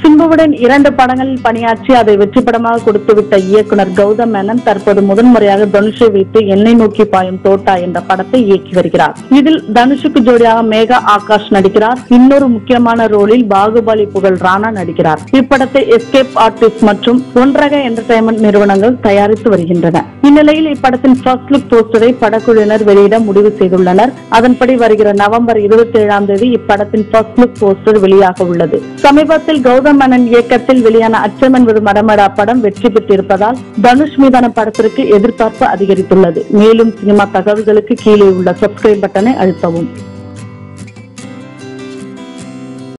சிம்புவுடன் இரண்டு படங்களில் பணியாற்றி அதை வெற்றி படமாக கொடுத்துவிட்ட இயக்குனர் கௌதம் மேனன் தற்போது முதன்முறையாக தனுஷை வைத்து எண்ணெய் நோக்கி பாயும் தோட்டா என்ற படத்தை இயக்கி வருகிறார் இதில் தனுஷுக்கு ஜோடியாக மேகா ஆகாஷ் நடிக்கிறார் இன்னொரு முக்கியமான ரோலில் பாகுபலி புகழ் ராணா நடிக்கிறார் இப்படத்தை எஸ்கேப் ஆர்டிஸ்ட் மற்றும் ஒன்றக என்டர்டைன்மெண்ட் நிறுவனங்கள் தயாரித்து வருகின்றன இந்நிலையில் இப்படத்தின் ஃபர்ஸ்ட் லுக் போஸ்டரை படக்குழுவினர் வெளியிட முடிவு செய்துள்ளனர் அதன்படி வருகிற நவம்பர் இருபத்தி ஏழாம் தேதி இப்படத்தின் ஃபர்ஸ்ட் லுக் போஸ்டர் வெளியாக உள்ளது சமீபத்தில் கௌதம் மேனன் இயக்கத்தில் வெளியான அச்சமன் விரு மடமடா படம் வெற்றி பெற்றிருப்பதால் தனுஷ் மீதான படத்திற்கு எதிர்பார்ப்பு அதிகரித்துள்ளது மேலும் சினிமா தகவல்களுக்கு கீழே உள்ள சப்ஸ்கிரைப் பட்டனை அழுத்தவும்